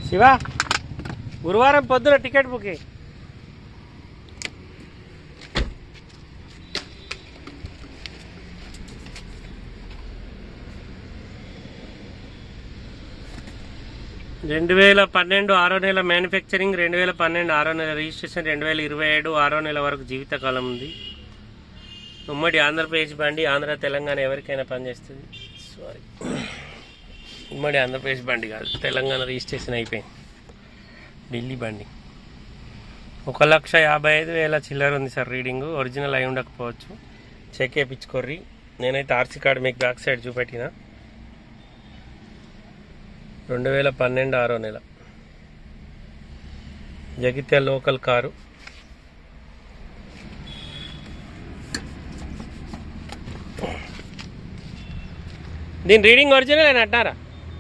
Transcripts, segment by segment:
శివ గురువారం పొద్దున ticket book చేయి. రెండు వేల పన్నెండు ఆరో నెల మ్యానుఫ్యాక్చరింగ్ రెండు వేల పన్నెండు ఆరో నెల రిజిస్ట్రేషన్ రెండు వేల ఇరవై ఏడు ఆరో నెల వరకు జీవితకాలం ఉంది ఉమ్మడి ఆంధ్రప్రదేశ్ బండి ఆంధ్ర తెలంగాణ ఎవరికైనా పనిచేస్తుంది సారీ ఉమ్మడి ఆంధ్రప్రదేశ్ బండి కాదు తెలంగాణ రిజిస్ట్రేషన్ అయిపోయింది ఢిల్లీ బండి ఒక లక్ష యాభై ఐదు వేల చిల్లర ఉంది సార్ రీడింగ్ ఒరిజినల్ అయి ఉండకపోవచ్చు చెక్ వేయించుకోర్రి నేనైతే ఆర్సీ కార్డు మీకు బ్యాక్ సైడ్ చూపెట్టిన రెండు వేల పన్నెండు ఆరో నెల జగిత్యాల లోకల్ కారు దీని రీడింగ్ ఒరిజినల్ అని అంటారా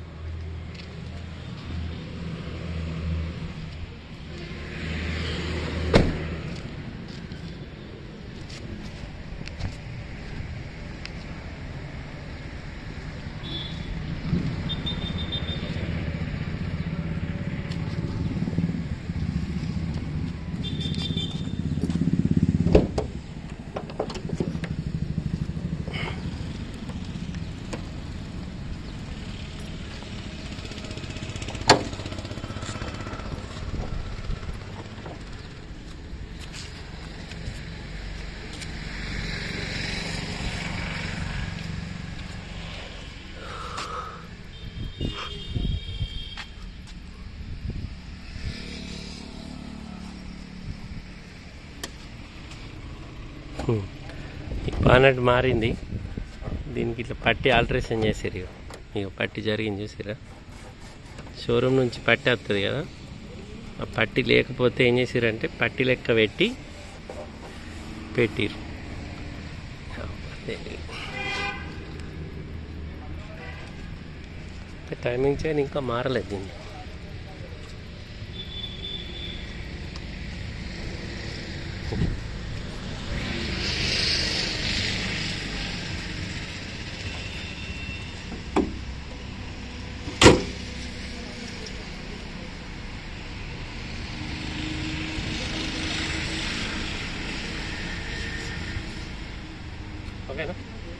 ఈ పానట్ మారింది దీనికి ఇట్లా పట్టి ఆల్టరేషన్ చేసారు ఇక ఇక పట్టి జరిగింది చూసిరా షోరూమ్ నుంచి పట్టి వస్తుంది కదా ఆ పట్టి లేకపోతే ఏం చేసిరంటే పట్టి లెక్క పెట్టి పెట్టిరు టైమింగ్ చైన్ ఇంకా మారలేదు దీన్ని ఓకేనా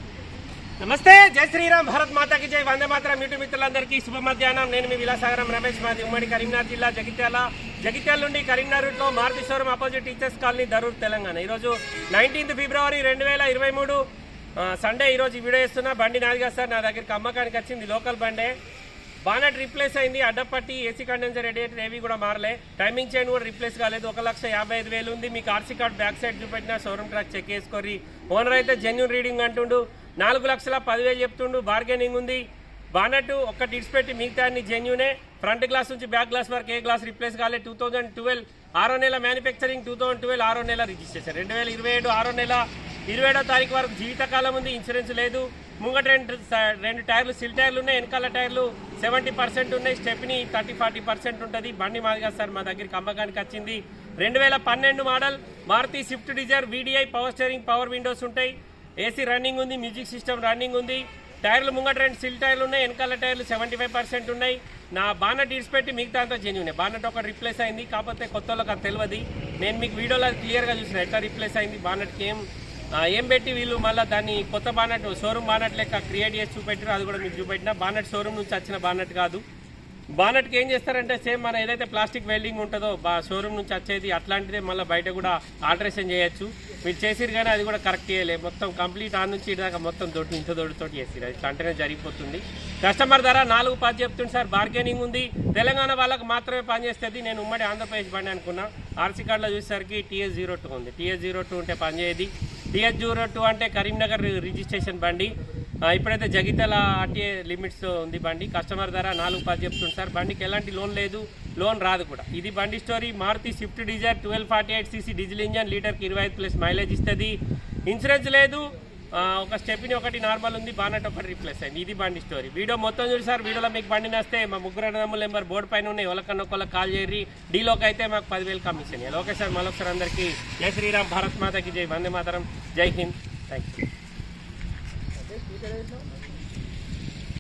నమస్తే జై శ్రీరామ్ భారత్ మాతాకి జై వందే మాతరం యూట్యూబ్ మిత్రులందరికీ శుభ మధ్యాహ్నం నేను మీ విలాసాగరం రమేష్ మాది ఉమ్మడి కరీంనగర్ జిల్లా జగిత్యాల జగిత్యాల నుండి కరీంనగర్ రూట్ లో Maruti showroom opposite teachers colony Darur Telangana ఈరోజు నైన్టీన్త్ ఫిబ్రవరి రెండు వేల ఇరవై మూడు సండే ఈరోజు ఈ వీడియో ఇస్తున్నా బండి నాది కదా సార్ నా దగ్గరికి అమ్మకానికి వచ్చింది లోకల్ బండే బానట్ రీప్లేస్ అయింది అడ్డపట్టి ఏసీ కండెన్సర్ రేడియేటర్ ఏవి కూడా మారలే టైమింగ్ చైన్ కూడా రీప్లేస్ కాలేదు ఒక లక్ష యాభై ఐదు వేలు ఉంది మీకు ఆర్సీ కార్డ్ బ్యాక్ సైడ్ చూపెట్టిన షోరూమ్ ట్రాక్ చెక్ చేసుకోరి ఓనర్ అయితే జెన్యున్ రీడింగ్ అంటుండు నాలుగు లక్షల పదివేలు చెప్తుండు బార్గెనింగ్ ఉంది బానట్ ఒక్కటి ఇడిచిపెట్టి మిగతా అన్ని జెన్యునే ఫ్రంట్ గ్లాస్ నుంచి బ్యాక్ గ్లాస్ వరకు ఏ గ్లాస్ రిప్లేస్ కాలేదు టూ థౌజండ్ ట్వెల్వ్ ఆరో నెల మ్యానుఫ్యాక్చరింగ్ టూ థౌసండ్ ట్వెల్వ్ ఆరో నెల రిజిస్ట్రేషన్ రెండు వేల ఇరవై ఏడు ఆరో నెల ఇరవై ఏడో తారీఖు వరకు జీవితకాలం ఉంది ఇన్సూరెన్స్ లేదు ముంగట రెండు స- రెండు టైర్లు సిల్ టైర్లు ఉన్నాయి వెనకాల టైర్లు సెవెంటీ పర్సెంట్ ఉన్నాయి స్టెప్ని థర్టీ ఫార్టీ పర్సెంట్ ఉంటుంది బండి మాదిగా సార్ మా దగ్గరికి అమ్మకానికి వచ్చింది రెండు వేల పన్నెండు model Maruti Swift Dzire VDI power steering power windows ఉంటాయి ఏసీ రన్నింగ్ ఉంది మ్యూజిక్ సిస్టమ్ రన్నింగ్ ఉంది టైర్లు ముంగట రెండు సిల్ టైర్లు ఉన్నాయి వెనకాల టైర్లు సెవెంటీ ఫైవ్ పర్సెంట్ ఉన్నాయి నా బానట్ ఇడిచిపెట్టి మిగతా అంతా జెన్యునే బానట్ ఒక రిప్లేస్ అయింది కాకపోతే కొత్త వాళ్ళకి అది తెలియదు నేను మీకు వీడియోలో క్లియర్గా చూసిన ఎట్లా రిప్లేస్ అయింది బానట్కి ఏం ఆ, ఏం పెట్టి వీళ్ళు మళ్ళీ దాన్ని కొత్త బానట్ షోరూమ్ బానట్ లెక్క క్రియేట్ చేసి చూపెట్టారు అది కూడా మీకు చూపెట్టిన బానట్ షోరూమ్ నుంచి వచ్చిన బానట్ కాదు బానట్కి ఏం చేస్తారంటే సేమ్ మన ఏదైతే ప్లాస్టిక్ వెల్డింగ్ ఉంటుందో బా షోరూమ్ నుంచి వచ్చేది అట్లాంటిదే మళ్ళీ బయట కూడా ఆల్టరేషన్ చేయొచ్చు మీరు చేసిరు కానీ అది కూడా కరెక్ట్ చేయలేదు మొత్తం కంప్లీట్ ఆ నుంచి ఇటు దాకా మొత్తం దొడ్డు ఇంత దొడ్డుతోటి చేసిరు అది కంటనే జరిగిపోతుంది కస్టమర్ ధర నాలుగు పది చెప్తుంది సార్ బార్గెనింగ్ ఉంది తెలంగాణ వాళ్ళకి మాత్రమే పనిచేస్తుంది నేను ఉమ్మడి ఆంధ్రప్రదేశ్ బండి అనుకున్నా ఆర్సీ కార్డులో చూసేసరికి టీఎస్ జీరో టూ ఉంది టీఎస్ జీరో టూ ఉంటే పనిచేయదు టీఎస్ జీరో టూ అంటే కరీంనగర్ రిజిస్ట్రేషన్ బండి ఆ, ఇప్పుడైతే జగిత్యాల ఆర్టీఏ లిమిట్స్ ఉంది బండి కస్టమర్ ధర నాలుగు పది చెప్తుంది సార్ బండికి ఎలాంటి లోన్ లేదు లోన్ రాదు కూడా ఇది బండి story Maruti Swift Dzire twelve forty eight CC diesel engine లీటర్కి ఇరవై ఐదు ప్లస్ మైలేజ్ ఇస్తుంది ఇన్సూరెన్స్ లేదు ఆ, ఒక స్టెప్ని ఒకటి నార్మల్ ఉంది బానట్ ఒకటి రీప్లేస్ అయింది ఇది బండి స్టోరీ వీడియో మొత్తం చూసి సార్ వీడియోలో మీకు బండి నస్తే మా ముగ్గురు అన్నదమ్ముల నెంబర్ బోర్డు పైన ఉన్నాయి ఎవరికన్నా ఒకళ్ళకి కాల్ చేయరి డీలోకి అయితే మాకు పదివేలు కమిషన్ ఇవ్వాలి ఓకే సార్ మరొకసారి అందరికీ జై శ్రీరామ్ భారత్ మాతకి జై వందే మాతరం జై హింద్ థ్యాంక్ యూ